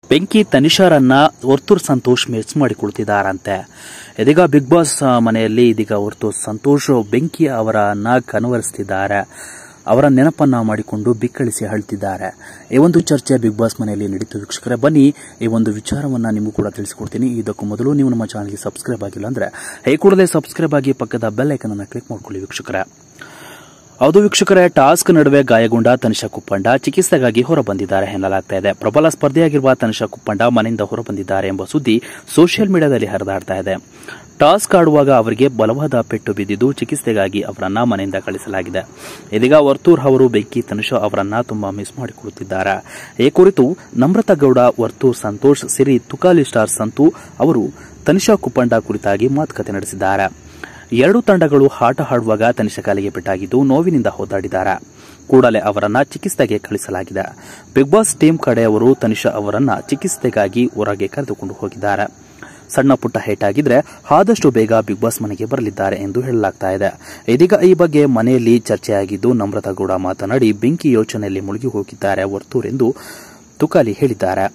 ಬೆಂಕಿ ತನಿಷಾರನ್ನ ವರ್ತೂರ್ ಸಂತೋಷ್ ಮಿಸ್ ಮಾಡಿಕೊಳ್ತಿದ್ದಾರಂತೆ ಇದೀಗ ಬಿಗ್ ಬಾಸ್ ಆ, ಮನೆಯಲ್ಲಿ ಇದೀಗ ವರ್ತೂರ್ ಸಂತೋಷ್ ಬೆಂಕಿ ಅವರನ್ನ ಕನವರಿಸ್ತಿದ್ದಾರೆ ಅವರ ನೆನಪನ್ನ ಮಾಡಿಕೊಂಡು ಬಿಕ್ಕಳಿಸಿ ಅಳ್ತಿದ್ದಾರೆ ಈ ಒಂದು ಚರ್ಚೆ ಬಿಗ್ ಬಾಸ್ ಮನೆಯಲ್ಲಿ ನಡೀತು ವೀಕ್ಷಕರೇ ಬನ್ನಿ ಈ ಒಂದು ವಿಚಾರವನ್ನ ನಿಮಗೂ ಕೂಡ ತಿಳಿಸಿಕೊಡ್ತೀನಿ ಇದಕ್ಕೂ ಮೊದಲು ನೀವು ನಮ್ಮ ಚಾನಲ್ಗೆ ಸಬ್ಸ್ಕ್ರೈಬ್ ಆಗಿಲ್ಲ ಅಂದ್ರೆ ಈ ಕೂಡಲೇ ಸಬ್ಸ್ಕ್ರೈಬ್ ಆಗಿ ಪಕ್ಕದ ಬೆಲ್ ಐಕನ್ ಅನ್ನು ಕ್ಲಿಕ್ ಮಾಡ್ಕೊಳ್ಳಿ ವೀಕ್ಷಕರೇ ಹೌದು ವೀಕ್ಷಕರೇ ಟಾಸ್ಕ್ ನಡುವೆ ಗಾಯಗೊಂಡ ತನಿಷಾ ಕುಪ್ಪಂಡ ಚಿಕಿತ್ಸೆಗಾಗಿ ಹೊರಬಂದಿದ್ದಾರೆ ಎನ್ನಲಾಗ್ತಾ ಇದೆ ಪ್ರಬಲ ಸ್ಪರ್ಧೆಯಾಗಿರುವ ತನಿಷಾ ಕುಪ್ಪಂಡ ಮನೆಯಿಂದ ಹೊರಬಂದಿದ್ದಾರೆ ಎಂಬ ಸುದ್ದಿ ಸೋಷಿಯಲ್ ಮೀಡಿಯಾದಲ್ಲಿ ಹರಿದಾಡ್ತಾ ಇದೆ ಟಾಸ್ಕ್ ಆಡುವಾಗ ಅವರಿಗೆ ಬಲವಾದ ಪೆಟ್ಟು ಬಿದ್ದಿದ್ದು ಚಿಕಿತ್ಸೆಗಾಗಿ ಅವರನ್ನ ಮನೆಯಿಂದ ಕಳಿಸಲಾಗಿದೆ ಇದೀಗ ವರ್ತೂರ್ ಅವರು ಬೆಂಕಿ ತನಿಷಾ ಅವರನ್ನ ತುಂಬಾ ಮಿಸ್ ಮಾಡಿಕೊಳ್ಳುತ್ತಿದ್ದಾರೆ ಈ ಕುರಿತು ನಮ್ರತಾ ಗೌಡ ವರ್ತೂರ್ ಸಂತೋಷ್ ಸಿರಿ ತುಕಾಲಿ ಸ್ಟಾರ್ ಸಂತು ಅವರು ತನಿಷಾ ಕುಪ್ಪಂಡ ಕುರಿತಾಗಿ ಮಾತುಕತೆ ನಡೆಸಿದ್ದಾರೆ ಎರಡು ತಂಡಗಳು ಆಟ ಆಡುವಾಗ ತನಿಷಾ ಕಾಲಿಗೆ ಪೆಟ್ಟಾಗಿದ್ದು ನೋವಿನಿಂದ ಹೋದಾಡಿದ್ದಾರೆ ಕೂಡಲೇ ಅವರನ್ನ ಚಿಕಿತ್ಸೆಗೆ ಕಳಿಸಲಾಗಿದೆ ಬಿಗ್ ಬಾಸ್ ಟೀಮ್ ಕಡೆಯವರು ತನಿಷಾ ಅವರನ್ನ ಚಿಕಿತ್ಸೆಗಾಗಿ ಹೊರಗೆ ಕರೆದುಕೊಂಡು ಹೋಗಿದ್ದಾರೆ ಸಣ್ಣ ಪುಟ್ಟ ಹೇಟಾಗಿದ್ರೆ ಆದಷ್ಟು ಬೇಗ ಬಿಗ್ ಬಾಸ್ ಮನೆಗೆ ಬರಲಿದ್ದಾರೆ ಎಂದು ಹೇಳಲಾಗ್ತಾ ಇದೆ ಇದೀಗ ಈ ಬಗ್ಗೆ ಮನೆಯಲ್ಲಿ ಚರ್ಚೆಯಾಗಿದ್ದು ನಮ್ರತಾ ಗೌಡ ಮಾತನಾಡಿ ಬೆಂಕಿ ಯೋಚನೆಯಲ್ಲಿ ಮುಳುಗಿ ಹೋಗಿದ್ದಾರೆ ವರ್ತೂರ್ ಎಂದು ತುಕಾಲಿ ಹೇಳಿದ್ದಾರೆ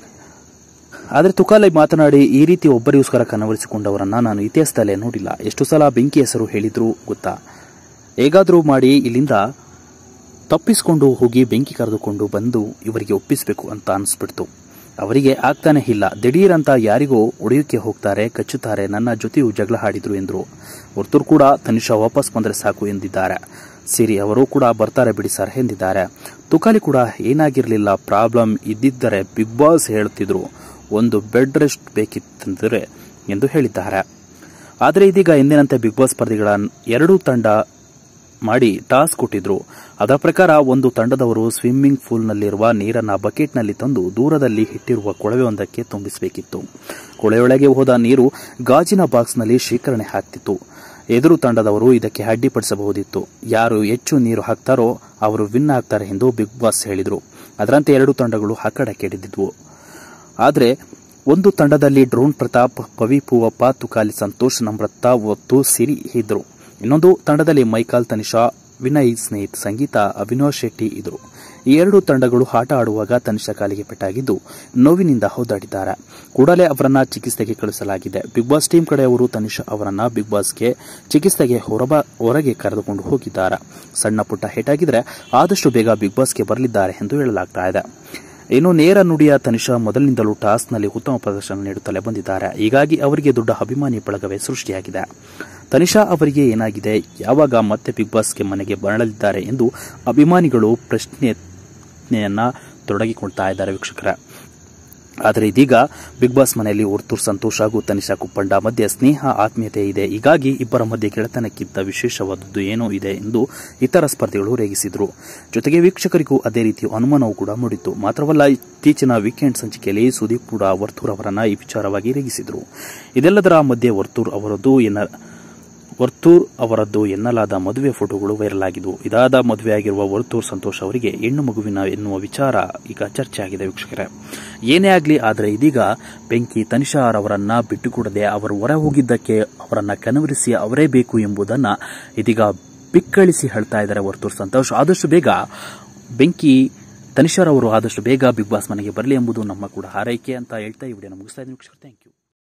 ಆದರೆ ತುಕಾಲೈ ಮಾತನಾಡಿ ಈ ರೀತಿ ಒಬ್ಬರಿಗೋಸ್ಕರ ಕನವರಿಸಿಕೊಂಡವರನ್ನ ನಾನು ಇತಿಹಾಸದಲ್ಲೇ ನೋಡಿಲ್ಲ ಎಷ್ಟು ಸಲ ಬೆಂಕಿ ಹೆಸರು ಹೇಳಿದ್ರು ಗೊತ್ತಾ ಹೇಗಾದರೂ ಮಾಡಿ ಇಲ್ಲಿಂದ ತಪ್ಪಿಸಿಕೊಂಡು ಹೋಗಿ ಬೆಂಕಿ ಕರೆದುಕೊಂಡು ಬಂದು ಇವರಿಗೆ ಒಪ್ಪಿಸಬೇಕು ಅಂತ ಅನಿಸ್ಬಿಡ್ತು ಅವರಿಗೆ ಆಗ್ತಾನೆ ಇಲ್ಲ ದಿಢೀರ್ ಅಂತ ಯಾರಿಗೋ ಒಡೆಯೋಕೆ ಹೋಗ್ತಾರೆ ಕಚ್ಚುತ್ತಾರೆ ನನ್ನ ಜೊತೆಯೂ ಜಗಳ ಹಾಡಿದ್ರು ಎಂದರು ವರ್ತೂರ್ ಕೂಡ ತನಿಷಾ ವಾಪಸ್ ಬಂದರೆ ಸಾಕು ಎಂದಿದ್ದಾರೆ ಸಿರಿ ಅವರು ಕೂಡ ಬರ್ತಾರೆ ಬಿಡಿ ಸರ್ ಎಂದಿದ್ದಾರೆ ತುಕಾಲಿ ಕೂಡ ಏನಾಗಿರಲಿಲ್ಲ ಪ್ರಾಬ್ಲಮ್ ಇದ್ದಿದ್ದರೆ ಬಿಗ್ ಬಾಸ್ ಹೇಳುತ್ತಿದ್ರು ಒಂದು ಬೆಡ್ ರೆಸ್ಟ್ ಬೇಕಿತ್ತಂದರೆ ಎಂದು ಹೇಳಿದ್ದಾರೆ ಆದರೆ ಇದೀಗ ಎಂದಿನಂತೆ ಬಿಗ್ ಬಾಸ್ ಸ್ಪರ್ಧಿಗಳ ಎರಡೂ ತಂಡ ಮಾಡಿ ಟಾಸ್ ಕೊಟ್ಟಿದ್ರು ಅದರ ಪ್ರಕಾರ ಒಂದು ತಂಡದವರು ಸ್ವಿಮ್ಮಿಂಗ್ ಪೂಲ್ನಲ್ಲಿರುವ ನೀರನ್ನ ಬಕೆಟ್ನಲ್ಲಿ ತಂದು ದೂರದಲ್ಲಿ ಇಟ್ಟಿರುವ ಕೊಳವೆಯೊಂದಕ್ಕೆ ತುಂಬಿಸಬೇಕಿತ್ತು ಕೊಳೆಯೊಳಗೆ ಹೋದ ನೀರು ಗಾಜಿನ ಬಾಕ್ಸ್ನಲ್ಲಿ ಶೇಖರಣೆ ಆಗ್ತಿತ್ತು ಎದುರು ತಂಡದವರು ಇದಕ್ಕೆ ಅಡ್ಡಿಪಡಿಸಬಹುದಿತ್ತು ಯಾರು ಹೆಚ್ಚು ನೀರು ಹಾಕ್ತಾರೋ ಅವರು ವಿನ್ ಆಗ್ತಾರೆ ಎಂದು ಬಿಗ್ ಬಾಸ್ ಹೇಳಿದರು ಅದರಂತೆ ಎರಡು ತಂಡಗಳು ಕೆಡಿದಿದ್ವು ಆದರೆ ಒಂದು ತಂಡದಲ್ಲಿ ಡ್ರೋನ್ ಪ್ರತಾಪ್ ಪವಿ ಪೂವಪ್ಪ ತುಕಾಲಿ ಸಂತೋಷ್ ನಮ್ರತಾ ಒತ್ತು ಸಿರಿ ಇದ್ರು ಇನ್ನೊಂದು ತಂಡದಲ್ಲಿ ಮೈಕಾಲ್ ತನಿಷಾ ವಿನಯ್ ಸ್ನೇಹಿತ್ ಸಂಗೀತ ಅಭಿನವ್ ಶೆಟ್ಟಿ ಇದ್ರು ಈ ಎರಡು ತಂಡಗಳು ಆಟ ಆಡುವಾಗ ತನಿಷಾ ಕಾಲಿಗೆ ಪೆಟ್ಟಾಗಿದ್ದು ನೋವಿನಿಂದ ಹೋದಾಡಿದ್ದಾರೆ ಕೂಡಲೇ ಅವರನ್ನ ಚಿಕಿತ್ಸೆಗೆ ಕಳಿಸಲಾಗಿದೆ ಬಿಗ್ ಬಾಸ್ ಟೀಮ್ ಕಡೆಯವರು ತನಿಷಾ ಅವರನ್ನ ಬಿಗ್ ಬಾಸ್ಗೆ ಚಿಕಿತ್ಸೆಗೆ ಹೊರಬ ಹೊರಗೆ ಕರೆದುಕೊಂಡು ಹೋಗಿದ್ದಾರೆ ಸಣ್ಣ ಪುಟ್ಟ ಹೇಟಾಗಿದ್ರೆ ಆದಷ್ಟು ಬೇಗ ಬಿಗ್ ಬಾಸ್ಗೆ ಬರಲಿದ್ದಾರೆ ಎಂದು ಹೇಳಲಾಗ್ತಾ ಇದೆ ಇನ್ನು ನೇರ ನುಡಿಯ ತನಿಷಾ ಮೊದಲಿನಿಂದಲೂ ಟಾಸ್ಕ್ನಲ್ಲಿ ಉತ್ತಮ ಪ್ರದರ್ಶನ ನೀಡುತ್ತಲೇ ಬಂದಿದ್ದಾರೆ ಹೀಗಾಗಿ ಅವರಿಗೆ ದೊಡ್ಡ ಅಭಿಮಾನಿ ಬಳಗವೇ ಸೃಷ್ಟಿಯಾಗಿದೆ ತನಿಷಾ ಅವರಿಗೆ ಏನಾಗಿದೆ ಯಾವಾಗ ಮತ್ತೆ ಬಿಗ್ ಬಾಸ್ಗೆ ಮನೆಗೆ ಬರಲಿದ್ದಾರೆ ಎಂದು ಅಭಿಮಾನಿಗಳು ಪ್ರಶ್ನೆಯನ್ನ ತೊಡಗಿಕೊಳ್ತಾ ಇದ್ದಾರೆ ವೀಕ್ಷಕರ ಆದರೆ ಇದೀಗ ಬಿಗ್ ಬಾಸ್ ಮನೆಯಲ್ಲಿ ವರ್ತೂರ್ ಸಂತೋಷ್ ಹಾಗೂ ತನಿಷಾ ಕುಪ್ಪಂಡ ಮಧ್ಯೆ ಸ್ನೇಹ ಆತ್ಮೀಯತೆ ಇದೆ ಹೀಗಾಗಿ ಇಬ್ಬರ ಮಧ್ಯೆ ಗೆಳೆತನಕ್ಕಿಂತ ವಿಶೇಷವಾದದ್ದು ಏನೋ ಇದೆ ಎಂದು ಇತರ ಸ್ಪರ್ಧಿಗಳು ರೇಗಿಸಿದರು ಜೊತೆಗೆ ವೀಕ್ಷಕರಿಗೂ ಅದೇ ರೀತಿ ಅನುಮಾನವೂ ಕೂಡ ಮೂಡಿತ್ತು ಮಾತ್ರವಲ್ಲ ಇತ್ತೀಚಿನ ವೀಕೆಂಡ್ ಸಂಚಿಕೆಯಲ್ಲಿ ಸುದೀಪ್ ಕೂಡ ವರ್ತೂರ್ ಅವರನ್ನ ಈ ವಿಚಾರವಾಗಿ ರೇಗಿಸಿದರು ಇದೆಲ್ಲದರ ಮಧ್ಯೆ ವರ್ತೂರ್ ಅವರದ್ದು ಎನ್ನ ವರ್ತೂರ್ ಅವರದ್ದು ಎನ್ನಲಾದ ಮದುವೆ ಫೋಟೋಗಳು ವೈರಲ್ ಆಗಿದ್ವು ಇದಾದ ಮದುವೆಯಾಗಿರುವ ವರ್ತೂರ್ ಸಂತೋಷ್ ಅವರಿಗೆ ಹೆಣ್ಣು ಮಗುವಿನ ಎನ್ನುವ ವಿಚಾರ ಈಗ ಚರ್ಚೆಯಾಗಿದೆ ವೀಕ್ಷಕರೇ ಏನೇ ಆಗಲಿ ಆದರೆ ಇದೀಗ ಬೆಂಕಿ ತನಿಷಾರ್ ಅವರನ್ನ ಬಿಟ್ಟುಕೊಡದೆ ಅವರು ಹೊರ ಹೋಗಿದ್ದಕ್ಕೆ ಅವರನ್ನ ಕನವರಿಸಿ ಅವರೇ ಬೇಕು ಎಂಬುದನ್ನ ಇದೀಗ ಬಿಕ್ಕಳಿಸಿ ಹೇಳ್ತಾ ಇದ್ದಾರೆ ವರ್ತೂರ್ ಸಂತೋಷ್ ಆದಷ್ಟು ಬೇಗ ಬೆಂಕಿ ತನಿಷಾರ್ ಅವರು ಆದಷ್ಟು ಬೇಗ ಬಿಗ್ ಬಾಸ್ ಮನೆಗೆ ಬರಲಿ ಎಂಬುದು ನಮ್ಮ ಕೂಡ ಹಾರೈಕೆ ಅಂತ ಹೇಳ್ತಾ ಈ ವಿಡಿಯೋನ ಮುಗಿಸ್ತಾ ಇದ್ದೀನಿ ವೀಕ್ಷಕರು ಥ್ಯಾಂಕ್ ಯು